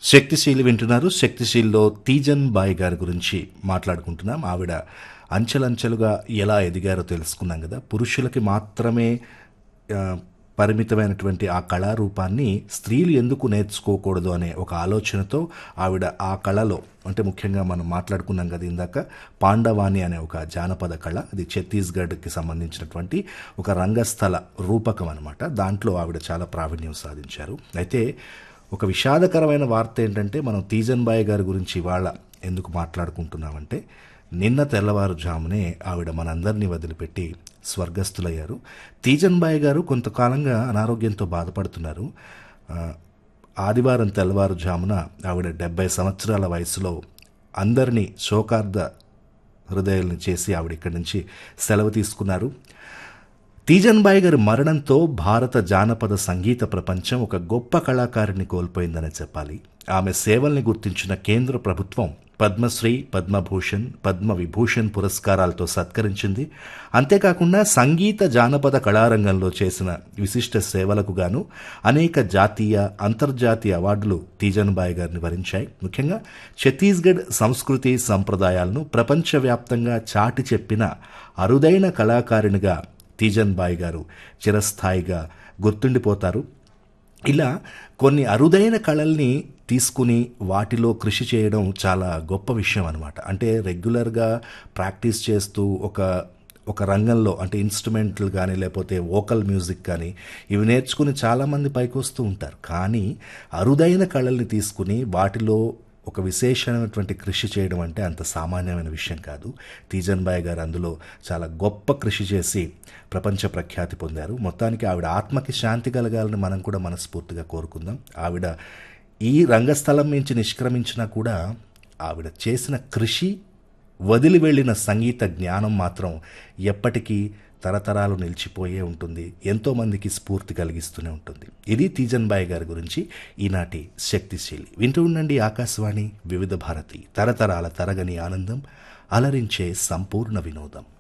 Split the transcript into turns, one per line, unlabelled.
శక్తిశీలి వింటున్నారు శక్తిశీలిలో తీజన్ బాయ్ గారి గురించి మాట్లాడుకుంటున్నాం ఆవిడ అంచెలంచెలుగా ఎలా ఎదిగారో తెలుసుకున్నాం కదా పురుషులకి మాత్రమే ఆ, పరిమితమైనటువంటి ఆ కళారూపాన్ని స్త్రీలు ఎందుకు నేర్చుకోకూడదు అనే ఒక ఆలోచనతో ఆవిడ ఆ కళలో అంటే ముఖ్యంగా మనం మాట్లాడుకున్నాం కదా ఇందాక పాండవాణి అనే ఒక జానపద కళ అది ఛత్తీస్గఢ్కి సంబంధించినటువంటి ఒక రంగస్థల రూపకం అనమాట దాంట్లో ఆవిడ చాలా ప్రావీణ్యం సాధించారు అయితే ఒక విషాదకరమైన వార్త ఏంటంటే మనం తీజన్ బాయ్ గారి గురించి ఇవాళ ఎందుకు మాట్లాడుకుంటున్నామంటే నిన్న తెల్లవారుజామునే ఆవిడ మనందరినీ వదిలిపెట్టి స్వర్గస్థులయ్యారు తీజన్ బాయ్ గారు కొంతకాలంగా అనారోగ్యంతో బాధపడుతున్నారు ఆ, ఆదివారం తెల్లవారుజామున ఆవిడ డెబ్బై సంవత్సరాల వయసులో అందరినీ శోకార్ధ హృదయాలను చేసి ఆవిడ ఇక్కడి నుంచి సెలవు తీసుకున్నారు తీజన్ బాయ్ గారి మరణంతో భారత జానపద సంగీత ప్రపంచం ఒక గొప్ప కళాకారిణి కోల్పోయిందని చెప్పాలి ఆమె సేవల్ని గుర్తించిన కేంద్ర ప్రభుత్వం పద్మశ్రీ పద్మభూషణ్ పద్మ విభూషణ్ పురస్కారాలతో సత్కరించింది అంతేకాకుండా సంగీత జానపద కళారంగంలో చేసిన విశిష్ట సేవలకు గాను అనేక జాతీయ అంతర్జాతీయ అవార్డులు తీజన్ బాయ్ గారిని వరించాయి ముఖ్యంగా ఛత్తీస్గఢ్ సంస్కృతి సంప్రదాయాలను ప్రపంచవ్యాప్తంగా చాటి చెప్పిన అరుదైన కళాకారిణిగా తీజన్ బాయ్ గారు చిరస్థాయిగా గుర్తుండిపోతారు ఇలా కొన్ని అరుదైన కళల్ని తీసుకుని వాటిలో కృషి చేయడం చాలా గొప్ప విషయం అనమాట అంటే రెగ్యులర్గా ప్రాక్టీస్ చేస్తూ ఒక ఒక రంగంలో అంటే ఇన్స్ట్రుమెంట్లు కానీ లేకపోతే వోకల్ మ్యూజిక్ కానీ ఇవి నేర్చుకుని చాలామంది పైకి వస్తూ ఉంటారు కానీ అరుదైన కళల్ని తీసుకుని వాటిలో ఒక విశేషమైనటువంటి కృషి చేయడం అంటే అంత సామాన్యమైన విషయం కాదు తీజన్ బాయ్ గారు అందులో చాలా గొప్ప కృషి చేసి ప్రపంచ ప్రఖ్యాతి పొందారు మొత్తానికి ఆవిడ ఆత్మకి శాంతి కలగాలని మనం కూడా మనస్ఫూర్తిగా కోరుకుందాం ఆవిడ ఈ రంగస్థలం నుంచి నిష్క్రమించినా కూడా ఆవిడ చేసిన కృషి వదిలి వెళ్ళిన సంగీత జ్ఞానం మాత్రం ఎప్పటికీ తరతరాలు నిలిచిపోయే ఉంటుంది ఎంతోమందికి స్ఫూర్తి కలిగిస్తూనే ఉంటుంది ఇది తీజన్ బాయ్ గారి గురించి ఈనాటి శక్తిశీలి వింటూ ఉండండి ఆకాశవాణి వివిధ భారతి తరతరాల తరగని ఆనందం అలరించే సంపూర్ణ వినోదం